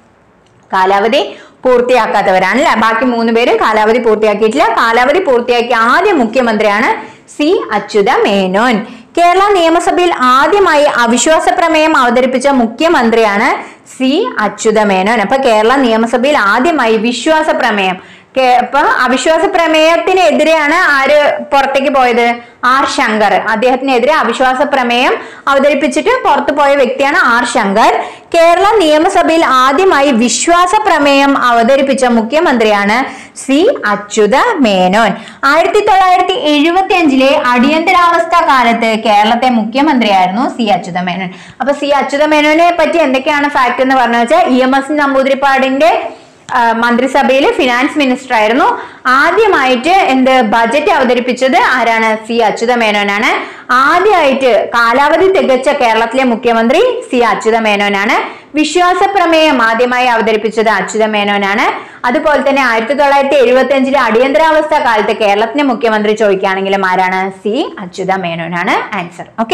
കാലാവധി പൂർത്തിയാക്കാത്തവരാണ് അല്ലെ ബാക്കി മൂന്ന് പേരും കാലാവധി പൂർത്തിയാക്കിയിട്ടില്ല കാലാവധി പൂർത്തിയാക്കിയ ആദ്യ മുഖ്യമന്ത്രിയാണ് സി അച്യുത മേനോൻ കേരള നിയമസഭയിൽ ആദ്യമായി അവിശ്വാസ പ്രമേയം അവതരിപ്പിച്ച മുഖ്യമന്ത്രിയാണ് സി അച്യുത മേനോൻ അപ്പൊ കേരള നിയമസഭയിൽ ആദ്യമായി വിശ്വാസ പ്രമേയം കേ- അപ്പൊ അവിശ്വാസ പ്രമേയത്തിനെതിരെയാണ് ആര് പുറത്തേക്ക് പോയത് ആർ ശങ്കർ അദ്ദേഹത്തിനെതിരെ അവിശ്വാസ പ്രമേയം അവതരിപ്പിച്ചിട്ട് പുറത്തു പോയ വ്യക്തിയാണ് ആർ ശങ്കർ കേരള നിയമസഭയിൽ ആദ്യമായി വിശ്വാസ പ്രമേയം അവതരിപ്പിച്ച മുഖ്യമന്ത്രിയാണ് സി അച്യുത മേനോൻ ആയിരത്തി തൊള്ളായിരത്തി എഴുപത്തി അഞ്ചിലെ അടിയന്തരാവസ്ഥ കാലത്ത് കേരളത്തെ മുഖ്യമന്ത്രിയായിരുന്നു സി അച്യുത മേനോൻ അപ്പൊ സി അച്യുത മേനോനെ പറ്റി എന്തൊക്കെയാണ് ഫാക്ട് എന്ന് പറഞ്ഞു വെച്ചാൽ ഇ എം എസ് നമ്പൂതിരിപ്പാടിന്റെ മന്ത്രിസഭയിൽ ഫിനാൻസ് മിനിസ്റ്റർ ആയിരുന്നു ആദ്യമായിട്ട് എന്ത് ബജറ്റ് അവതരിപ്പിച്ചത് ആരാണ് സി അച്യുത മേനോനാണ് ആദ്യമായിട്ട് കാലാവധി തികച്ച കേരളത്തിലെ മുഖ്യമന്ത്രി സി അച്യുത മേനോനാണ് വിശ്വാസ പ്രമേയം ആദ്യമായി അവതരിപ്പിച്ചത് അച്യുത മേനോനാണ് അതുപോലെ തന്നെ ആയിരത്തി തൊള്ളായിരത്തി എഴുപത്തി അഞ്ചിലെ അടിയന്തരാവസ്ഥ കാലത്ത് കേരളത്തിന്റെ മുഖ്യമന്ത്രി ചോദിക്കുകയാണെങ്കിലും ആരാണ് സി അച്യുത മേനോനാണ് ആൻസർ ഓക്കെ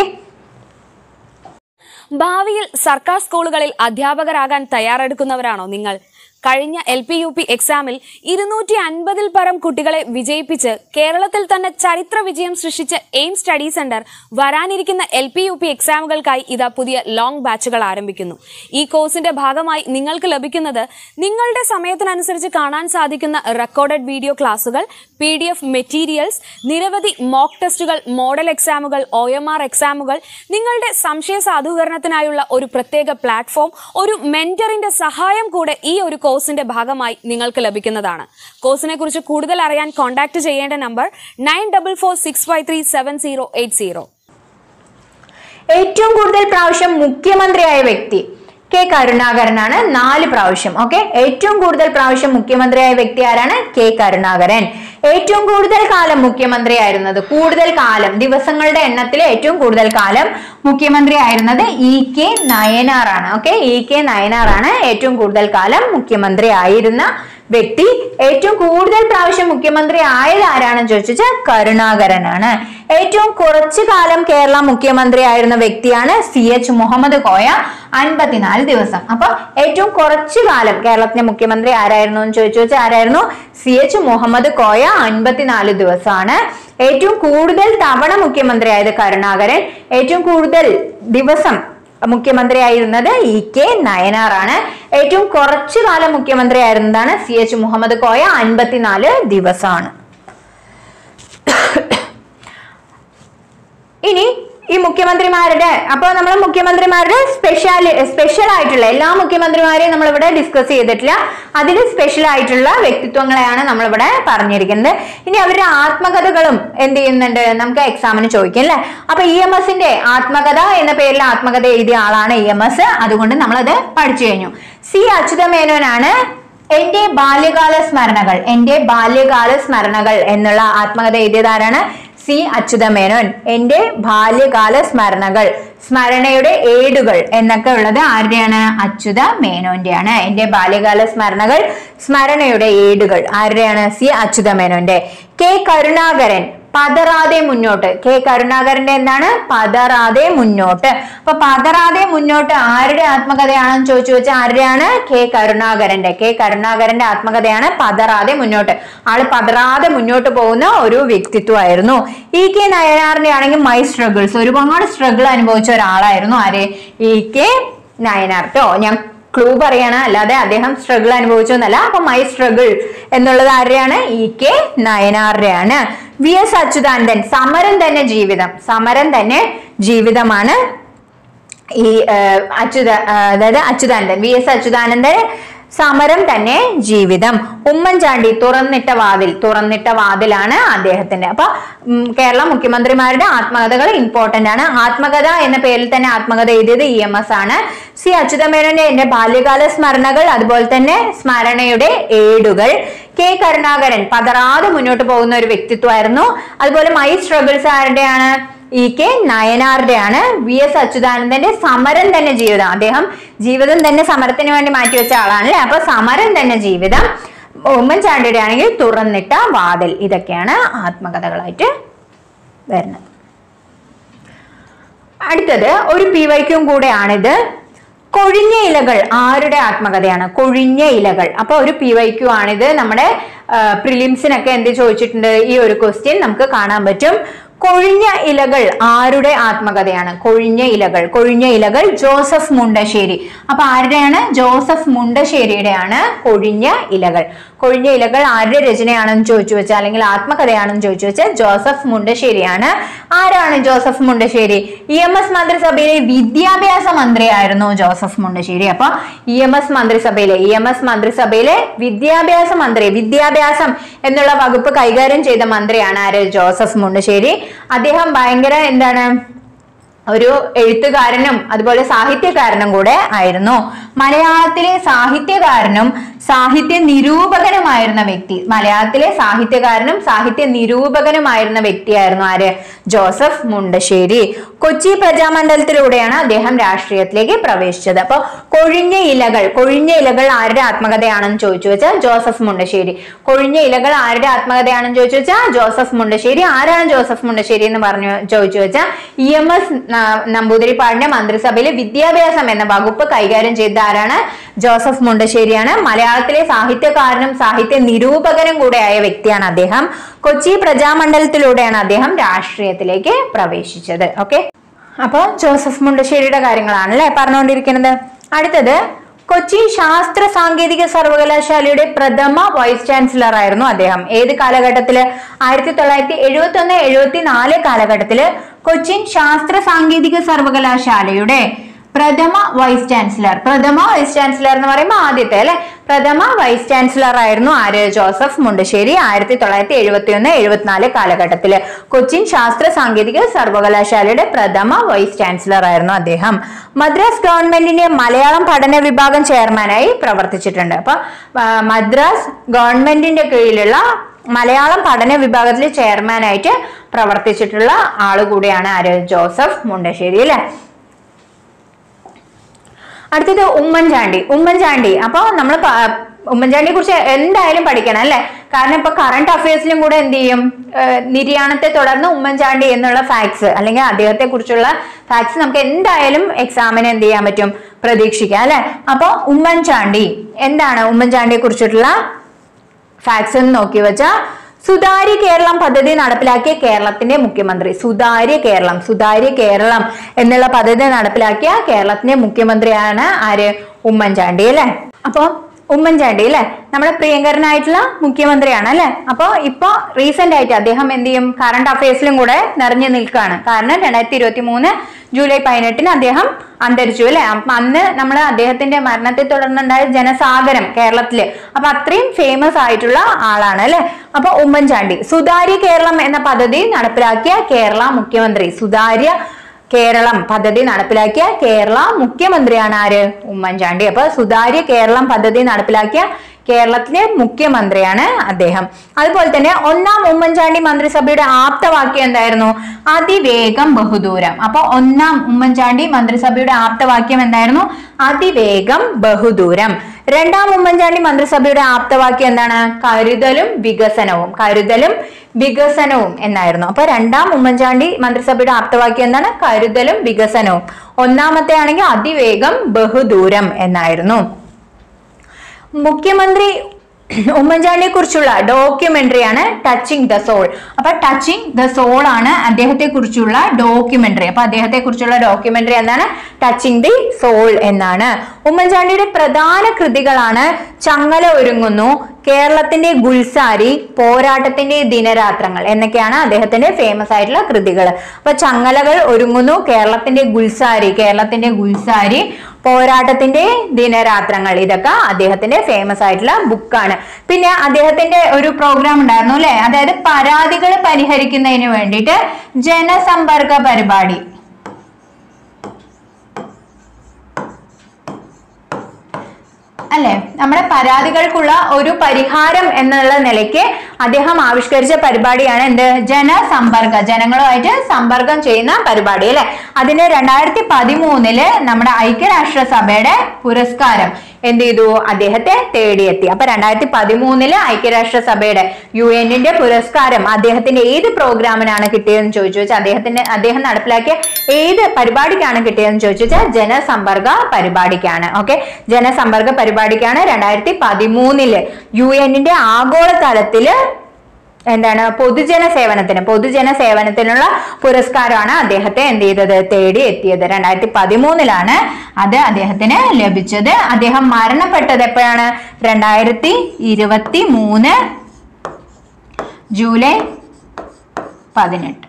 ഭാവിയിൽ സർക്കാർ സ്കൂളുകളിൽ അധ്യാപകരാകാൻ തയ്യാറെടുക്കുന്നവരാണോ നിങ്ങൾ കഴിഞ്ഞ എൽ പി യു പി എക്സാമിൽ ഇരുന്നൂറ്റി അൻപതിൽ പരം കുട്ടികളെ വിജയിപ്പിച്ച് കേരളത്തിൽ തന്നെ ചരിത്ര വിജയം സൃഷ്ടിച്ച എയിം സ്റ്റഡി സെന്റർ വരാനിരിക്കുന്ന എൽ പി യു പി എക്സാമുകൾക്കായി ഇതാ പുതിയ ലോങ് ബാച്ചുകൾ ആരംഭിക്കുന്നു ഈ കോഴ്സിന്റെ ഭാഗമായി നിങ്ങൾക്ക് ലഭിക്കുന്നത് നിങ്ങളുടെ സമയത്തിനനുസരിച്ച് കാണാൻ സാധിക്കുന്ന റെക്കോർഡഡ് വീഡിയോ ക്ലാസുകൾ പി ഡി എഫ് മെറ്റീരിയൽസ് നിരവധി മോക്ക് ടെസ്റ്റുകൾ മോഡൽ എക്സാമുകൾ ഒ എം ആർ എക്സാമുകൾ നിങ്ങളുടെ സംശയ സാധൂകരണത്തിനായുള്ള ഒരു പ്രത്യേക പ്ലാറ്റ്ഫോം ഒരു മെന്ററിന്റെ സഹായം കൂടെ ഈ ഒരു കോഴ്സിന്റെ ഭാഗമായി നിങ്ങൾക്ക് ലഭിക്കുന്നതാണ് കോഴ്സിനെ കുറിച്ച് കൂടുതൽ അറിയാൻ കോൺടാക്ട് ചെയ്യേണ്ട number nine double four six five three seven zero eight zero ഏറ്റവും കൂടുതൽ പ്രാവശ്യം മുഖ്യമന്ത്രിയായ വ്യക്തി കെ കരുണാകരനാണ് നാല് പ്രാവശ്യം ഓക്കെ ഏറ്റവും കൂടുതൽ പ്രാവശ്യം മുഖ്യമന്ത്രിയായ വ്യക്തി ആരാണ് കെ കരുണാകരൻ ഏറ്റവും കൂടുതൽ കാലം മുഖ്യമന്ത്രിയായിരുന്നത് കൂടുതൽ കാലം ദിവസങ്ങളുടെ എണ്ണത്തിൽ ഏറ്റവും കൂടുതൽ കാലം മുഖ്യമന്ത്രി ആയിരുന്നത് ഇ കെ നയനാർ ആണ് ഓക്കെ ഇ കെ നയനാർ ആണ് ഏറ്റവും കൂടുതൽ കാലം മുഖ്യമന്ത്രി ആയിരുന്ന വ്യക്തി ഏറ്റവും കൂടുതൽ പ്രാവശ്യം മുഖ്യമന്ത്രി ആയത് ആരാണെന്ന് ചോദിച്ചാൽ കരുണാകരനാണ് ഏറ്റവും കുറച്ചു കാലം കേരള മുഖ്യമന്ത്രി ആയിരുന്ന വ്യക്തിയാണ് സി എച്ച് മുഹമ്മദ് കോയ അൻപത്തിനാല് ദിവസം അപ്പൊ ഏറ്റവും കുറച്ചു കാലം കേരളത്തിന്റെ മുഖ്യമന്ത്രി ആരായിരുന്നു എന്ന് ചോദിച്ചു വെച്ചാൽ ആരായിരുന്നു സി എച്ച് മുഹമ്മദ് കോയ അൻപത്തിനാല് ദിവസമാണ് ഏറ്റവും കൂടുതൽ തവണ മുഖ്യമന്ത്രി ആയത് കരുണാകരൻ ഏറ്റവും കൂടുതൽ ദിവസം മുഖ്യമന്ത്രി ആയിരുന്നത് ഇ കെ നയനാറാണ് ഏറ്റവും കുറച്ചു കാലം മുഖ്യമന്ത്രി ആയിരുന്നതാണ് സി എച്ച് മുഹമ്മദ് കോയ അൻപത്തിനാല് ദിവസമാണ് ഇനി ഈ മുഖ്യമന്ത്രിമാരുടെ അപ്പോൾ നമ്മൾ മുഖ്യമന്ത്രിമാരുടെ സ്പെഷ്യൽ സ്പെഷ്യൽ ആയിട്ടുള്ള എല്ലാ മുഖ്യമന്ത്രിമാരെയും നമ്മൾ ഇവിടെ ഡിസ്കസ് ചെയ്തിട്ടില്ല അതിൽ സ്പെഷ്യൽ ആയിട്ടുള്ള വ്യക്തിത്വങ്ങളെയാണ് നമ്മൾ ഇവിടെ പറഞ്ഞിരിക്കുന്നത് ഇനി അവരുടെ ആത്മകഥകളും എന്ത് ചെയ്യുന്നുണ്ട് നമുക്ക് എക്സാമിന് ചോദിക്കും അല്ലേ അപ്പൊ ഇ എം എസിന്റെ ആത്മകഥ എന്ന പേരിൽ ആത്മകഥ എഴുതിയ ആളാണ് ഇ എം എസ് അതുകൊണ്ട് നമ്മളത് പഠിച്ചു കഴിഞ്ഞു സി അച്യുതമേനോനാണ് എന്റെ ബാല്യകാല സ്മരണകൾ എന്റെ ബാല്യകാല സ്മരണകൾ എന്നുള്ള ആത്മകഥ എഴുതിയതാരാണ് സി അച്യുതമേനോൻ എന്റെ ബാല്യകാല സ്മരണകൾ സ്മരണയുടെ ഏടുകൾ എന്നൊക്കെ ഉള്ളത് ആരുടെയാണ് അച്യുത മേനോന്റെയാണ് എന്റെ ബാല്യകാല സ്മരണകൾ സ്മരണയുടെ ഏടുകൾ ആരുടെയാണ് സി അച്യുത മേനോന്റെ കെ കരുണാകരൻ പതറാതെ മുന്നോട്ട് കെ കരുണാകരന്റെ എന്താണ് പതറാതെ മുന്നോട്ട് അപ്പൊ പതറാതെ മുന്നോട്ട് ആരുടെ ആത്മകഥയാണെന്ന് ചോദിച്ചു വെച്ചാൽ ആരുടെയാണ് കെ കരുണാകരന്റെ കെ കരുണാകരന്റെ ആത്മകഥയാണ് പതറാതെ മുന്നോട്ട് ആള് പതറാതെ മുന്നോട്ട് പോകുന്ന ഒരു വ്യക്തിത്വമായിരുന്നു ഇ കെ നയനാറിന്റെ ആണെങ്കിൽ മൈ സ്ട്രഗിൾസ് ഒരുപാട് സ്ട്രഗിൾ അനുഭവിച്ച ഒരാളായിരുന്നു ആര് ഇ കെ നയനാർ കേട്ടോ ഞാൻ ക്ലൂ പറയാണ് അല്ലാതെ അദ്ദേഹം സ്ട്രഗിൾ അനുഭവിച്ചു എന്നല്ല അപ്പൊ മൈ സ്ട്രഗിൾ എന്നുള്ളത് ആരുടെയാണ് ഇ കെ നയനാറുടെയാണ് വി എസ് അച്യുതാനന്ദൻ സമരം തന്നെ ജീവിതം സമരം തന്നെ ജീവിതമാണ് ഈ ആ, അച്യുത ആ, അതായത് അച്യുതാനന്ദൻ വി എസ് അച്യുതാനന്ദൻ സമരം തന്നെ ജീവിതം ഉമ്മൻചാണ്ടി തുറന്നിട്ട വാതിൽ തുറന്നിട്ട വാതിലാണ് അദ്ദേഹത്തിന്റെ അപ്പൊ ഉം, കേരള മുഖ്യമന്ത്രിമാരുടെ ആത്മകഥകൾ ഇമ്പോർട്ടന്റ് ആണ് ആത്മകഥ എന്ന പേരിൽ തന്നെ ആത്മകഥ എഴുതിയത് ഇ എം എസ് ആണ് സി അച്യുതമേനോന്റെ എന്റെ ബാല്യകാല സ്മരണകൾ അതുപോലെ തന്നെ സ്മരണയുടെ ഏടുകൾ കെ കരുണാകരൻ പതറാതെ മുന്നോട്ട് പോകുന്ന ഒരു വ്യക്തിത്വമായിരുന്നു അതുപോലെ മൈ സ്ട്രഗിൾസ് ആരുടെയാണ് ഇ കെ നയനാറുടെയാണ് വി എസ് അച്യുതാനന്ദന്റെ സമരം തന്നെ ജീവിതം അദ്ദേഹം ജീവിതം തന്നെ സമരത്തിന് വേണ്ടി മാറ്റിവെച്ച ആളാണ് അല്ലെ അപ്പൊ സമരം തന്നെ ജീവിതം ഉമ്മൻചാണ്ടിയുടെ ആണെങ്കിൽ തുറന്നിട്ട വാതിൽ ഇതൊക്കെയാണ് ആത്മകഥകളായിട്ട് വരുന്നത് അടുത്തത് ഒരു പി വൈക്കും കൂടെയാണിത് കൊഴിഞ്ഞ ഇലകൾ ആരുടെ ആത്മകഥയാണ് കൊഴിഞ്ഞ ഇലകൾ അപ്പൊ ഒരു പി വൈക്യു ആണിത് നമ്മുടെ പ്രിലിംസിനൊക്കെ എന്ത് ചോദിച്ചിട്ടുണ്ട് ഈ ഒരു ക്വസ്റ്റ്യൻ നമുക്ക് കാണാൻ പറ്റും കൊഴിഞ്ഞ ഇലകൾ ആരുടെ ആത്മകഥയാണ് കൊഴിഞ്ഞ ഇലകൾ കൊഴിഞ്ഞ ഇലകൾ ജോസഫ് മുണ്ടശ്ശേരി അപ്പൊ ആരുടെയാണ് ജോസഫ് മുണ്ടശ്ശേരിയുടെയാണ് കൊഴിഞ്ഞ ഇലകൾ കൊഴിഞ്ഞ ഇലകൾ ആരുടെ രചനയാണെന്ന് ചോദിച്ചു വെച്ചാൽ അല്ലെങ്കിൽ ആത്മകഥയാണെന്ന് ചോദിച്ചു വെച്ചാൽ ജോസഫ് മുണ്ടശ്ശേരിയാണ് ആരാണ് Joseph Mundassery E M S മന്ത്രിസഭയിലെ വിദ്യാഭ്യാസ മന്ത്രിയായിരുന്നു ജോസഫ് മുണ്ടശ്ശേരി അപ്പൊ ഇ എം എസ് മന്ത്രിസഭയിലെ ഇ എം എസ് മന്ത്രിസഭയിലെ വിദ്യാഭ്യാസ മന്ത്രി വിദ്യാഭ്യാസം എന്നുള്ള വകുപ്പ് കൈകാര്യം ചെയ്ത മന്ത്രിയാണ് ആര് ജോസഫ് മുണ്ടശ്ശേരി അദ്ദേഹം ഭയങ്കര എന്താണ് ഒരു എഴുത്തുകാരനും അതുപോലെ സാഹിത്യകാരനും കൂടെ ആയിരുന്നു മലയാളത്തിലെ സാഹിത്യകാരനും സാഹിത്യ നിരൂപകനുമായിരുന്ന വ്യക്തി മലയാളത്തിലെ സാഹിത്യകാരനും സാഹിത്യ നിരൂപകനുമായിരുന്ന വ്യക്തിയായിരുന്നു ആര് ജോസഫ് മുണ്ടശ്ശേരി കൊച്ചി പ്രജാമണ്ഡലത്തിലൂടെയാണ് അദ്ദേഹം രാഷ്ട്രീയത്തിലേക്ക് പ്രവേശിച്ചത് അപ്പൊ കൊഴിഞ്ഞ ഇലകൾ കൊഴിഞ്ഞ ഇലകൾ ആരുടെ ആത്മകഥയാണെന്ന് ചോദിച്ചു വെച്ചാൽ ജോസഫ് മുണ്ടശ്ശേരി കൊഴിഞ്ഞ ഇലകൾ ആരുടെ ആത്മകഥയാണെന്ന് ചോദിച്ചു വെച്ചാൽ ജോസഫ് മുണ്ടശ്ശേരി ആരാണ് ജോസഫ് മുണ്ടശ്ശേരി എന്ന് പറഞ്ഞു ചോദിച്ചു വെച്ചാൽ ഇ എം എസ് നമ്പൂതിരിപ്പാടിന്റെ മന്ത്രിസഭയിലെ വിദ്യാഭ്യാസം എന്ന വകുപ്പ് കൈകാര്യം ചെയ്ത ആരാണ് ജോസഫ് മുണ്ടശ്ശേരിയാണ് മലയാളത്തിലെ സാഹിത്യകാരനും സാഹിത്യ നിരൂപകനും കൂടെയായ വ്യക്തിയാണ് അദ്ദേഹം കൊച്ചി പ്രജാമണ്ഡലത്തിലൂടെയാണ് അദ്ദേഹം രാഷ്ട്രീയത്തിലേക്ക് പ്രവേശിച്ചത് ഓക്കെ അപ്പോൾ ജോസഫ് മുണ്ടശ്ശേരിയുടെ കാര്യങ്ങളാണ് അല്ലെ പറഞ്ഞുകൊണ്ടിരിക്കുന്നത് അടുത്തത് കൊച്ചി ശാസ്ത്ര സാങ്കേതിക സർവകലാശാലയുടെ പ്രഥമ വൈസ് ചാൻസലർ ആയിരുന്നു അദ്ദേഹം ഏത് കാലഘട്ടത്തില് ആയിരത്തി തൊള്ളായിരത്തി എഴുപത്തി ഒന്ന് എഴുപത്തി നാല് കാലഘട്ടത്തില് കൊച്ചിൻ ശാസ്ത്ര സാങ്കേതിക സർവകലാശാലയുടെ പ്രഥമ വൈസ് ചാൻസലർ പ്രഥമ വൈസ് ചാൻസലർ എന്ന് പറയുമ്പോൾ ആദ്യത്തെ അല്ലെ പ്രഥമ വൈസ് ചാൻസലർ ആയിരുന്നു ആര് ജോസഫ് മുണ്ടശ്ശേരി ആയിരത്തി തൊള്ളായിരത്തി എഴുപത്തി ഒന്ന് എഴുപത്തിനാല് കാലഘട്ടത്തില് കൊച്ചിൻ ശാസ്ത്ര സാങ്കേതിക സർവകലാശാലയുടെ പ്രഥമ വൈസ് ചാൻസലർ ആയിരുന്നു അദ്ദേഹം മദ്രാസ് ഗവൺമെന്റിന്റെ മലയാളം പഠന വിഭാഗം ചെയർമാനായി പ്രവർത്തിച്ചിട്ടുണ്ട് അപ്പൊ ആ, മദ്രാസ് ഗവൺമെന്റിന്റെ കീഴിലുള്ള മലയാളം പഠന വിഭാഗത്തിലെ ചെയർമാനായിട്ട് പ്രവർത്തിച്ചിട്ടുള്ള ആള് കൂടിയാണ് ആര് ജോസഫ് മുണ്ടശ്ശേരി അല്ലെ അടുത്തത് ഉമ്മൻചാണ്ടി ഉമ്മൻചാണ്ടി അപ്പൊ നമ്മൾ ഉമ്മൻചാണ്ടിയെ കുറിച്ച് എന്തായാലും പഠിക്കണം അല്ലെ കാരണം ഇപ്പൊ കറണ്ട് അഫയേഴ്സിലും കൂടെ എന്ത് ചെയ്യും ഏഹ് നിര്യാണത്തെ തുടർന്ന് ഉമ്മൻചാണ്ടി എന്നുള്ള ഫാക്ട്സ് അല്ലെങ്കിൽ അദ്ദേഹത്തെ കുറിച്ചുള്ള ഫാക്ട്സ് നമുക്ക് എന്തായാലും എക്സാമിന് എന്ത് ചെയ്യാൻ പറ്റും പ്രതീക്ഷിക്കാം അല്ലെ അപ്പൊ ഉമ്മൻചാണ്ടി എന്താണ് ഉമ്മൻചാണ്ടിയെ കുറിച്ചിട്ടുള്ള ഫാക്ട്സ് എന്ന് നോക്കി വെച്ചാൽ സുതാര്യ കേരളം പദ്ധതി നടപ്പിലാക്കിയ കേരളത്തിന്റെ മുഖ്യമന്ത്രി സുതാര്യ കേരളം സുതാര്യ കേരളം എന്നുള്ള പദ്ധതി നടപ്പിലാക്കിയ കേരളത്തിന്റെ മുഖ്യമന്ത്രിയാണ് ആര് ഉമ്മൻചാണ്ടി അല്ലെ അപ്പൊ ഉമ്മൻചാണ്ടി അല്ലെ നമ്മുടെ പ്രിയങ്കരനായിട്ടുള്ള മുഖ്യമന്ത്രിയാണ് അല്ലെ അപ്പൊ ഇപ്പൊ റീസെന്റ് ആയിട്ട് അദ്ദേഹം എന്ത് ചെയ്യും കറണ്ട് അഫയേഴ്സിലും കൂടെ നിറഞ്ഞു നിൽക്കുകയാണ് കാരണം രണ്ടായിരത്തി ഇരുപത്തി മൂന്ന് ജൂലൈ പതിനെട്ടിന് അദ്ദേഹം അന്തരിച്ചു അല്ലെ അപ്പൊ അന്ന് നമ്മൾ അദ്ദേഹത്തിന്റെ മരണത്തെ തുടർന്നുണ്ടായ ജനസാഗരം കേരളത്തില് അപ്പൊ അത്രയും ഫേമസ് ആയിട്ടുള്ള ആളാണ് അല്ലെ അപ്പൊ ഉമ്മൻചാണ്ടി സുതാര്യ കേരളം എന്ന പദ്ധതി നടപ്പിലാക്കിയ കേരള മുഖ്യമന്ത്രി സുതാര്യ കേരളം പദ്ധതി നടപ്പിലാക്കിയ കേരള മുഖ്യമന്ത്രിയാണ് ആര് ഉമ്മൻചാണ്ടി അപ്പൊ സുതാര്യ കേരളം പദ്ധതി നടപ്പിലാക്കിയ കേരളത്തിലെ മുഖ്യമന്ത്രിയാണ് അദ്ദേഹം അതുപോലെ തന്നെ ഒന്നാം ഉമ്മൻചാണ്ടി മന്ത്രിസഭയുടെ ആപ്തവാക്യം എന്തായിരുന്നു അതിവേഗം ബഹുദൂരം അപ്പൊ ഒന്നാം ഉമ്മൻചാണ്ടി മന്ത്രിസഭയുടെ ആപ്തവാക്യം എന്തായിരുന്നു അതിവേഗം ബഹുദൂരം രണ്ടാം ഉമ്മൻചാണ്ടി മന്ത്രിസഭയുടെ ആപ്തവാക്യം എന്താണ് കരുതലും വികസനവും കരുതലും വികസനവും എന്നായിരുന്നു അപ്പൊ രണ്ടാം ഉമ്മൻചാണ്ടി മന്ത്രിസഭയുടെ ആപ്തവാക്യം എന്താണ് കരുതലും വികസനവും ഒന്നാമത്തെ ആണെങ്കിൽ അതിവേഗം ബഹുദൂരം എന്നായിരുന്നു മുഖ്യമന്ത്രി ഉമ്മൻചാണ്ടിയെ കുറിച്ചുള്ള ഡോക്യുമെന്ററിയാണ് ടച്ചിങ് ദ സോൾ അപ്പൊ ടച്ചിങ് ദ സോൾ ആണ് അദ്ദേഹത്തെ കുറിച്ചുള്ള ഡോക്യുമെന്ററി അപ്പൊ അദ്ദേഹത്തെ കുറിച്ചുള്ള ഡോക്യുമെന്ററി എന്താണ് ടച്ചിങ് ദി സോൾ എന്നാണ് ഉമ്മൻചാണ്ടിയുടെ പ്രധാന കൃതികളാണ് ചങ്ങല ഒരുങ്ങുന്നു കേരളത്തിന്റെ ഗുൽസാരി പോരാട്ടത്തിന്റെ ദിനരാത്രങ്ങൾ എന്നൊക്കെയാണ് അദ്ദേഹത്തിന്റെ ഫേമസ് ആയിട്ടുള്ള കൃതികൾ അപ്പൊ ചങ്ങലകൾ ഒരുങ്ങുന്നു കേരളത്തിന്റെ ഗുൽസാരി കേരളത്തിന്റെ ഗുൽസാരി പോരാട്ടത്തിന്റെ ദിനരാത്രങ്ങൾ ഇതൊക്കെ അദ്ദേഹത്തിന്റെ ഫേമസ് ആയിട്ടുള്ള ബുക്കാണ് പിന്നെ അദ്ദേഹത്തിന്റെ ഒരു പ്രോഗ്രാം ഉണ്ടായിരുന്നു അല്ലെ അതായത് പരാതികൾ പരിഹരിക്കുന്നതിന് വേണ്ടിയിട്ട് ജനസമ്പർക്ക പരിപാടി അല്ലെ നമ്മുടെ പരാതികൾക്കുള്ള ഒരു പരിഹാരം എന്നുള്ള നിലയ്ക്ക് അദ്ദേഹം ആവിഷ്കരിച്ച പരിപാടിയാണ് എന്ത് ജനസമ്പർക്ക ജനങ്ങളുമായിട്ട് സമ്പർക്കം ചെയ്യുന്ന പരിപാടി അല്ലെ അതിന് രണ്ടായിരത്തി പതിമൂന്നില് നമ്മുടെ ഐക്യരാഷ്ട്ര സഭയുടെ പുരസ്കാരം എന്ത് ചെയ്തു അദ്ദേഹത്തെ തേടിയെത്തി അപ്പൊ രണ്ടായിരത്തി പതിമൂന്നില് ഐക്യരാഷ്ട്ര സഭയുടെ യു എന്നിന്റെ പുരസ്കാരം അദ്ദേഹത്തിന്റെ ഏത് പ്രോഗ്രാമിനാണ് കിട്ടിയതെന്ന് ചോദിച്ചു വെച്ചാൽ അദ്ദേഹത്തിന്റെ അദ്ദേഹം നടപ്പിലാക്കിയ ഏത് പരിപാടിക്കാണ് കിട്ടിയതെന്ന് ചോദിച്ചു വെച്ചാൽ ജനസമ്പർക്ക പരിപാടിക്കാണ് ഓക്കെ ജനസമ്പർക്ക പരിപാടിക്കാണ് രണ്ടായിരത്തി പതിമൂന്നില് യു എന്നിന്റെ ആഗോള തലത്തില് എന്താണ് പൊതുജന സേവനത്തിന് പൊതുജന സേവനത്തിനുള്ള പുരസ്കാരമാണ് അദ്ദേഹത്തെ എന്ത് ചെയ്തത് തേടി എത്തിയത് രണ്ടായിരത്തി പതിമൂന്നിലാണ് അത് അദ്ദേഹത്തിന് ലഭിച്ചത് അദ്ദേഹം മരണപ്പെട്ടത് എപ്പോഴാണ് രണ്ടായിരത്തി ഇരുപത്തി മൂന്ന് ജൂലൈ പതിനെട്ട്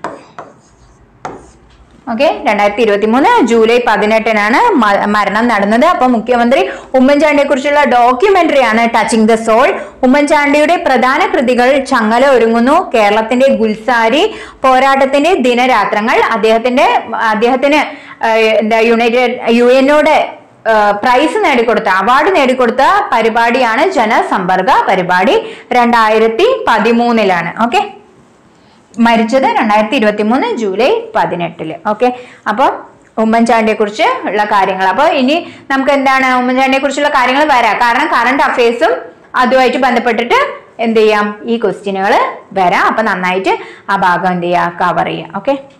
ഓക്കെ രണ്ടായിരത്തി ഇരുപത്തി മൂന്ന് ജൂലൈ പതിനെട്ടിനാണ് മ- മരണം നടന്നത് അപ്പൊ മുഖ്യമന്ത്രി ഉമ്മൻചാണ്ടിയെ കുറിച്ചുള്ള ഡോക്യുമെന്ററി ആണ് ടച്ചിങ് ദ സോൾ ഉമ്മൻചാണ്ടിയുടെ പ്രധാന കൃതികൾ ചങ്ങല ഒരുങ്ങുന്നു കേരളത്തിന്റെ ഗുൽസാരി പോരാട്ടത്തിന്റെ ദിനരാത്രങ്ങൾ അദ്ദേഹത്തിന്റെ അദ്ദേഹത്തിന് ആ, എന്താ യുണൈറ്റഡ് യു എന്നോട് പ്രൈസ് നേടിക്കൊടുത്ത അവാർഡ് നേടിക്കൊടുത്ത പരിപാടിയാണ് ജനസമ്പർക്ക പരിപാടി രണ്ടായിരത്തി പതിമൂന്നിലാണ് ഓക്കെ മരിച്ചത് രണ്ടായിരത്തി ഇരുപത്തി മൂന്ന് ജൂലൈ പതിനെട്ടില് ഓക്കെ അപ്പോൾ ഉമ്മൻചാണ്ടിയെ കുറിച്ച് ഉള്ള കാര്യങ്ങൾ അപ്പോൾ ഇനി നമുക്ക് എന്താണ് ഉമ്മൻചാണ്ടിയെ കുറിച്ചുള്ള കാര്യങ്ങൾ വരാം കാരണം കറണ്ട് അഫയേഴ്സും അതുമായിട്ട് ബന്ധപ്പെട്ടിട്ട് എന്ത് ചെയ്യാം ഈ ക്വസ്റ്റ്യനുകൾ വരാം അപ്പൊ നന്നായിട്ട് ആ ഭാഗം എന്ത് ചെയ്യുക കവർ ചെയ്യാം ഓക്കെ